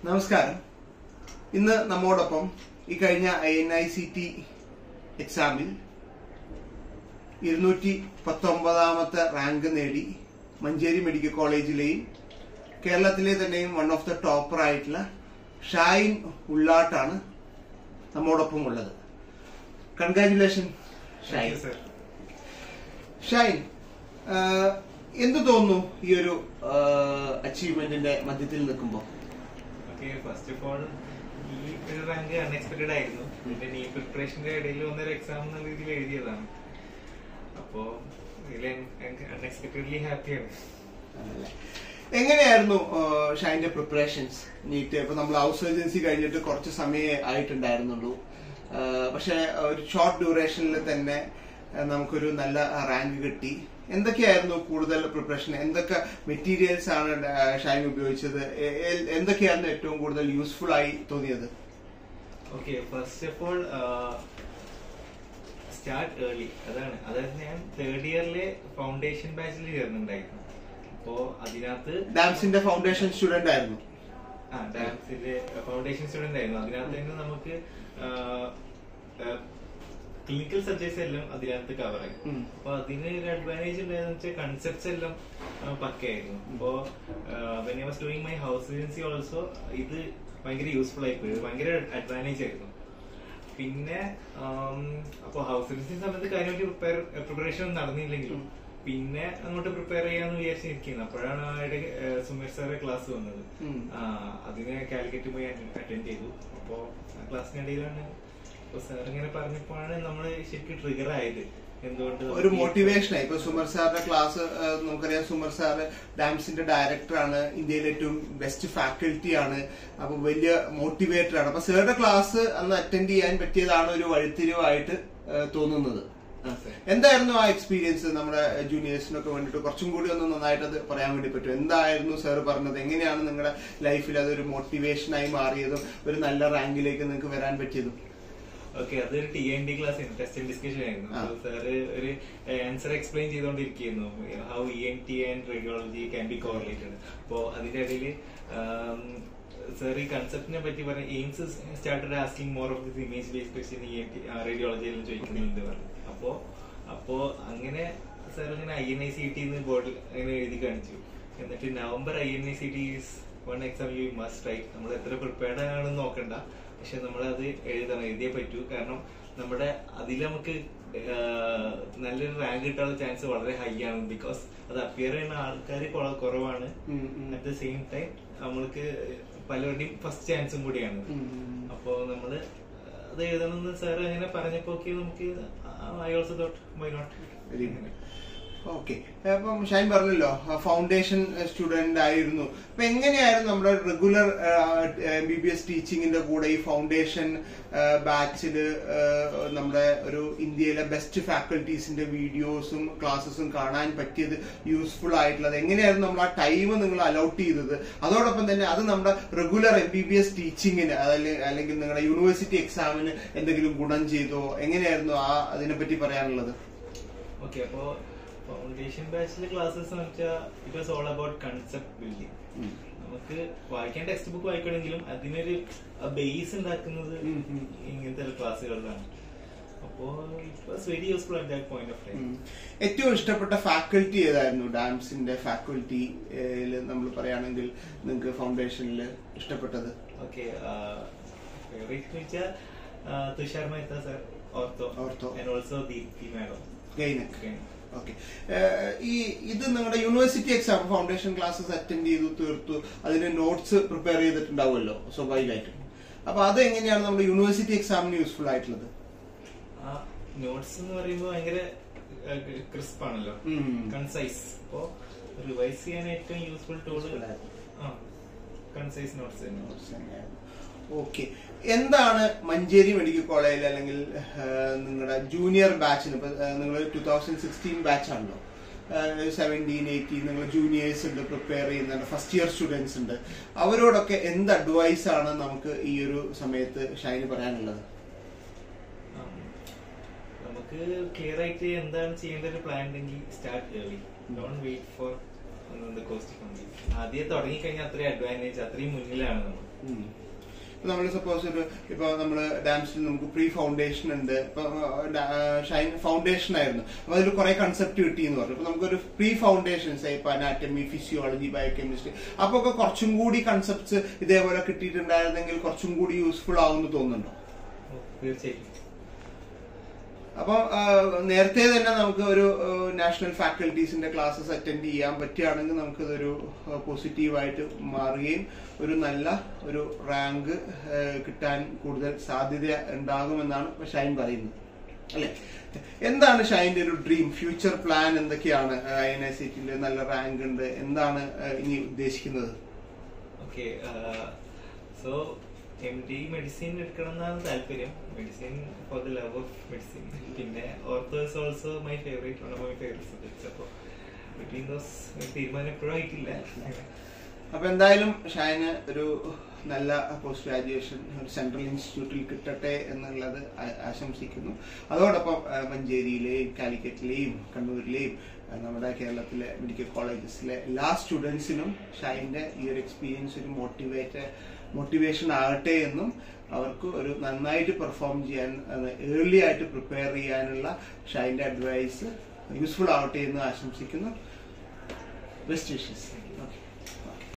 നമസ്കാരം ഇന്ന് നമ്മോടൊപ്പം ഈ കഴിഞ്ഞ I N I C T എക്സാമിൽ ഇരുന്നൂറ്റി പത്തൊമ്പതാമത്തെ റാങ്ക് നേടി മഞ്ചേരി മെഡിക്കൽ കോളേജിലെയും കേരളത്തിലെ തന്നെയും വൺ ഓഫ് ദ ടോപ്പർ ആയിട്ടുള്ള ഷായിൻ ഉള്ളാട്ടാണ് നമ്മോടൊപ്പം ഉള്ളത് കൺഗ്രാറ്റുലേഷൻ ഷായിൻ ഷൈൻ ആഹ്, എന്ത് തോന്നുന്നു ഈ ഒരു അച്ചീവ്മെന്റിന്റെ മധ്യത്തിൽ നിൽക്കുമ്പോൾ ഓക്കെ ഫസ്റ്റ് ഓഫ് ഓൾ ഈ ഒരു റാങ്ക് അൺഎക്സ്പെക്ടഡ് ആയിരുന്നു പിന്നെ ഈ പ്രിപ്പറേഷന്റെ ഇടയിൽ വന്നൊരു എക്സാം എന്ന രീതിയിൽ എഴുതിയതാണ് അപ്പോ ഇതിൽ അൺഎക്സ്പെക്ടഡ്ലി ഹാപ്പിയാണ് എങ്ങനെയായിരുന്നു ആഹ്, ഷൈന്റെ പ്രിപ്പറേഷൻസ് നീറ്റ് ഇപ്പൊ നമ്മൾ ഹൗസ് ഏജൻസി കഴിഞ്ഞിട്ട് കുറച്ച് സമയമേ ആയിട്ടുണ്ടായിരുന്നുള്ളൂ ആഹ്, പക്ഷെ ഒരു ഷോർട്ട് ഡ്യൂറേഷനിൽ തന്നെ ആഹ്, നമുക്കൊരു നല്ല റാങ്ക് കിട്ടി എന്തൊക്കെയായിരുന്നു കൂടുതൽ പ്രിപ്പറേഷൻ എന്തൊക്കെ മെറ്റീരിയൽസ് ആണ് ആഹ്, ഷൈൻ ഉപയോഗിച്ചത് എ- എ- എന്തൊക്കെയായിരുന്നു ഏറ്റവും കൂടുതൽ യൂസ്ഫുൾ ആയി തോന്നിയത് okay first of all start early അതാണ് അതായത് ഞാൻ തേർഡ് ഇയറിലെ ഫൗണ്ടേഷൻ ബാച്ചിൽ ചേർന്നിട്ടുണ്ടായിരുന്നു അപ്പോ അതിനകത്ത് ഡാംസിന്റെ ഫൗണ്ടേഷൻ സ്റ്റുഡന്റ് ആയിരുന്നു ആ ഡാൻസിന്റെ ഫൗണ്ടേഷൻ സ്റ്റുഡന്റ് ആയിരുന്നു അതിനകത്ത് തന്നെ നമുക്ക് ക്ലിനിക്കൽ സബ്ജക്ട്സ് എല്ലാം അതിനകത്ത് കവർ ആയി ഉം. അപ്പൊ അതിന് ഒരു അഡ്വാൻറ്റേജ് ഉണ്ടായെന്ന് വെച്ചാൽ കൺസെപ്റ്റ്സ് എല്ലാം ആ, പക്കയായിരുന്നു അപ്പോ when I was doing my house agency also ഇത് ഭയങ്കര യൂസ്ഫുൾ ആയി പോയി ഇത് ഭയങ്കര അഡ്വാൻറ്റേജ് ആയിരുന്നു പിന്നെ ആം, അപ്പൊ ഹൗസ് ഏജൻസി സമയത്ത് കാര്യമായിട്ട് പ്രിപ്പയർ പ്രിപ്പറേഷൻ ഒന്നും നടന്നില്ലെങ്കിലും പിന്നെ അങ്ങോട്ട് പ്രിപ്പയർ ചെയ്യാന്ന് വിചാരിച്ചിരിക്കുന്നത് അപ്പോഴാണ് ആയുടെ സുമേഷ് സാറെ ക്ലാസ് വന്നത് ഉം. ആ, അതിന് കാലിക്കറ്റ് പോയി അറ്റൻഡ് ചെയ്തു അപ്പോ ആ ക്ലാസ്സിനിടയിലാണ് സാർ ഇങ്ങനെ പറഞ്ഞപ്പോഴാണ് നമ്മള് ശരിക്കും ട്രിഗർ ആയത് എന്തുകൊണ്ട് ഒരു നമുക്ക് ഈ- മോട്ടിവേഷനായി ഇപ്പൊ സുമർ സാറിന്റെ ക്ലാസ് നമുക്കറിയാം സുമർ സാറ് ഡാംസിന്റെ ഡയറക്ടറാണ് ഇന്ത്യയിലെ ഏറ്റവും ബെസ്റ്റ് ഫാക്കൽറ്റി ആണ് അപ്പൊ വലിയ മോട്ടിവേറ്റർ ആണ് അപ്പൊ സാറുടെ ക്ലാസ് അന്ന് അറ്റൻഡ് ചെയ്യാൻ പറ്റിയതാണ് ഒരു വഴിത്തിരിവായിട്ട് ആ, തോന്നുന്നത് ആ. എന്തായിരുന്നു ആ എക്സ്പീരിയൻസ് നമ്മുടെ ജൂനിയേഴ്സിനൊക്കെ വേണ്ടിട്ട് കുറച്ചും കൂടി ഒന്ന് നന്നായിട്ട് അത് പറയാൻ വേണ്ടി പറ്റും എന്തായിരുന്നു സാർ പറഞ്ഞത് എങ്ങനെയാണ് നിങ്ങളുടെ ലൈഫിൽ അതൊരു മോട്ടിവേഷനായി മാറിയതും ഒരു നല്ല റാങ്കിലേക്ക് നിങ്ങൾക്ക് വരാൻ പറ്റിയതും ഓക്കെ അതൊരു T N D class test and discussion ആയിരുന്നു ആ. സാറ് ഒരു ആൻസർ എക്സ്പ്ലെയിൻ ചെയ്തുകൊണ്ടിരിക്കുന്നു how E N T and radiology can be correlated അപ്പോ അതിന്റെ ഇടയിൽ സാർ ഈ കൺസെപ്റ്റിനെ പറ്റി പറഞ്ഞ AIIMS started asking more of this image based question E N T റേഡിയോളജിയിലും ചോദിക്കുന്നുണ്ട് പറഞ്ഞു അപ്പോ അപ്പോ അങ്ങനെ സാർ ഇങ്ങനെ I N I C T ബോർഡിൽ അങ്ങനെ എഴുതി കാണിച്ചു എന്നിട്ട് November I N I C T one exam you must write നമ്മൾ എത്ര പ്രിപ്പയർഡ് ആണെന്ന് നോക്കണ്ട പക്ഷെ നമ്മൾ അത് എഴുതണം എഴുതിയേ പറ്റൂ കാരണം നമ്മുടെ അതിൽ നമുക്ക് ആഹ്, നല്ലൊരു റാങ്ക് കിട്ടാനുള്ള ചാൻസ് വളരെ ഹൈ ആണ് ബിക്കോസ് അത് അപ്പിയർ ചെയ്യുന്ന ആൾക്കാർ കുറവാണ് ഉം, ഉം. അറ്റ് ദ സെയിം ടൈം നമ്മൾക്ക് പലരുടെയും ഫസ്റ്റ് ചാൻസും കൂടിയാണ് ഉം. അപ്പോ നമ്മള് അത് എഴുതണമെന്ന് സാർ അങ്ങനെ പറഞ്ഞപ്പോ ഒക്കെ നമുക്ക് I also thought why not very good okay അപ്പം ഷൈൻ പറഞ്ഞല്ലോ ഫൗണ്ടേഷൻ സ്റ്റുഡന്റ് ആയിരുന്നു അപ്പൊ എങ്ങനെയായിരുന്നു നമ്മുടെ regular M B B S ടീച്ചിങ്ങിന്റെ കൂടെ ഈ ഫൗണ്ടേഷൻ ബാച്ചില് നമ്മുടെ ഒരു ഇന്ത്യയിലെ ബെസ്റ്റ് ഫാക്കൽറ്റീസിന്റെ വീഡിയോസും ക്ലാസ്സസും കാണാൻ പറ്റിയത് യൂസ്ഫുൾ ആയിട്ടുള്ളത് എങ്ങനെയായിരുന്നു നമ്മൾ ആ ടൈം നിങ്ങൾ അലോട്ട് ചെയ്തത് അതോടൊപ്പം തന്നെ അത് നമ്മുടെ regular M B B S ടീച്ചിങ്ങിന് അല്ലെങ്കിൽ നിങ്ങളുടെ യൂണിവേഴ്സിറ്റി എക്സാമിന് എന്തെങ്കിലും ഗുണം ചെയ്തോ എങ്ങനെയായിരുന്നു ആ അതിനെപ്പറ്റി പറയാനുള്ളത് ഓക്കെ അപ്പോ ഫൗണ്ടേഷൻ ബാച്ചിലെ ക്ലാസ്സസ് എന്ന് വെച്ചാൽ it was all about concept building ഉം. നമുക്ക് വായിക്കാൻ ടെക്സ്റ്റ് ബുക്ക് വായിക്കണമെങ്കിലും അതിനൊരു ബേസ് ഉണ്ടാക്കുന്നത് ഉം, ഉം. ഇങ്ങനത്തെ ക്ലാസ്സുകളിലാണ് അപ്പോ it was very useful at that point of time ഉം. ഏറ്റവും ഇഷ്ടപ്പെട്ട ഫാക്കൽറ്റി ഏതായിരുന്നു ഡാൻസിന്റെ ഫാക്കൽറ്റി നമ്മൾ പറയുകയാണെങ്കിൽ നിങ്ങൾക്ക് ഫൗണ്ടേഷനിൽ ഇഷ്ടപ്പെട്ടത് ഓക്കെ ഫേവറേറ്റ് വെച്ചാൽ Tushar Mehta sir ortho Ortho. And also Deepti madam gynaec okay ഈ ഇത് നിങ്ങളുടെ university exam foundation classes attend ചെയ്തു തീർത്തു അതിന് നോട്ട്സ് പ്രിപ്പയർ ചെയ്തിട്ടുണ്ടാവുമല്ലോ സ്വാഭാവികമായിട്ടും അപ്പൊ അത് എങ്ങനെയാണ് നമ്മുടെ യൂണിവേഴ്സിറ്റി എക്സാമിന് യൂസ്ഫുൾ ആയിട്ടുള്ളത് ആ നോട്ട്സ് എന്ന് പറയുമ്പോൾ ഭയങ്കര ക്രിസ്പ് ആണല്ലോ ഉം. കൺസൈസ് അപ്പോ റിവൈസ് ചെയ്യാൻ ഏറ്റവും യൂസ്ഫുൾ ടൂള് Useful ആയിരുന്നു. കൺസൈസ് നോട്ട്സ് തന്നെ ഓക്കെ എന്താണ് മഞ്ചേരി മെഡിക്കൽ കോളേജിൽ അല്ലെങ്കിൽ നിങ്ങളുടെ ജൂനിയർ ബാച്ചിന് ഇപ്പൊ നിങ്ങൾ ടൂ തൗസൻഡ് സിക്സ്റ്റീൻ ബാച്ച് ആണല്ലോ സെവൻറ്റീൻ എയ്റ്റീൻ നിങ്ങൾ ജൂനിയേഴ്സ് ഉണ്ട് പ്രിപ്പയർ ചെയ്യുന്നുണ്ട് ഫസ്റ്റ് ഇയർ സ്റ്റുഡൻസ് ഉണ്ട് അവരോടൊക്കെ എന്ത് അഡ്വൈസ് ആണ് നമുക്ക് ഈ ഒരു സമയത്ത് ഷൈന് പറയാനുള്ളത് നമുക്ക് ക്ലിയർ ആയിട്ട് എന്താണ് ചെയ്യേണ്ട ഒരു പ്ലാൻ ഉണ്ടെങ്കിൽ start early don't wait for on the cost funding. ആദ്യം തുടങ്ങിക്കഴിഞ്ഞാൽ അത്രയും അഡ്വാൻറ്റേജ് അത്രയും മുന്നിലാണ് നമ്മൾ നമ്മൾ സപ്പോസ് ഒരു ഇപ്പൊ നമ്മള് ഡാൻസിൽ നമുക്ക് പ്രീ ഫൗണ്ടേഷൻ ഉണ്ട് ഇപ്പൊ ഷൈൻ ഫൗണ്ടേഷൻ ആയിരുന്നു അപ്പൊ അതിൽ കുറെ കൺസെപ്റ്റ് കിട്ടി എന്ന് പറഞ്ഞു അപ്പൊ നമുക്കൊരു പ്രീ ഫൗണ്ടേഷൻസ് ഇപ്പൊ അനാറ്റമി ഫിസിയോളജി ബയോകെമിസ്ട്രി അപ്പൊ ഒക്കെ കുറച്ചും കൂടി കൺസെപ്റ്റ്സ് ഇതേപോലെ കിട്ടിയിട്ടുണ്ടായിരുന്നെങ്കിൽ കുറച്ചും കൂടി യൂസ്ഫുൾ ആവുമെന്ന് തോന്നുന്നുണ്ടോ തീർച്ചയായിട്ടും അപ്പം ആ, നേരത്തെ തന്നെ നമുക്ക് ഒരു നാഷണൽ ഫാക്കൽറ്റീസിന്റെ ക്ലാസ്സസ് അറ്റൻഡ് ചെയ്യാൻ പറ്റുകയാണെങ്കിൽ നമുക്കിതൊരു പോസിറ്റീവായിട്ട് മാറുകയും ഒരു നല്ല ഒരു റാങ്ക് കിട്ടാൻ കൂടുതൽ സാധ്യത ഉണ്ടാകുമെന്നാണ് ഇപ്പൊ ഷൈൻ പറയുന്നത് അല്ലെ എന്താണ് ഷൈൻ്റെ ഒരു ഡ്രീം ഫ്യൂച്ചർ പ്ലാൻ എന്തൊക്കെയാണ് ഐ എൻ ഐ സിറ്റിയിൽ നല്ല റാങ്ക് ഉണ്ട് എന്താണ് ആ, ഇനി ഉദ്ദേശിക്കുന്നത് okay so M D medicine എടുക്കണം എന്നാണ് താല്പര്യം medicine for the love of medicine പിന്നെ ortho is also my favourite one of my favourite subjects അപ്പോൾ ബിറ്റ്വീൻ ദോസ് തീരുമാനം എപ്പോഴും ആയിട്ടില്ല അപ്പൊ എന്തായാലും ഷൈന് ഒരു നല്ല പോസ്റ്റ് ഗ്രാജുവേഷൻ ഒരു സെൻട്രൽ ഇൻസ്റ്റിറ്റ്യൂട്ടിൽ കിട്ടട്ടെ എന്നുള്ളത് ആ- ആശംസിക്കുന്നു അതോടൊപ്പം ആ, മഞ്ചേരിയിലെയും കാലിക്കറ്റിലെയും കണ്ണൂരിലെയും ആ, നമ്മുടെ കേരളത്തിലെ മെഡിക്കൽ കോളേജസിലെ എല്ലാ സ്റ്റുഡൻസിനും ഷൈൻ്റെ ഈ ഒരു എക്സ്പീരിയൻസ് ഒരു മോട്ടിവേറ്റ് മോട്ടിവേഷൻ ആകട്ടെ എന്നും അവർക്ക് ഒരു നന്നായിട്ട് പെർഫോം ചെയ്യാൻ ഏർലി ആയിട്ട് പ്രിപ്പയർ ചെയ്യാനുള്ള ഷൈൻ്റെ അഡ്വൈസ് യൂസ്ഫുൾ ആവട്ടെ എന്ന് ആശംസിക്കുന്നു ബെസ്റ്റ് വിഷസ്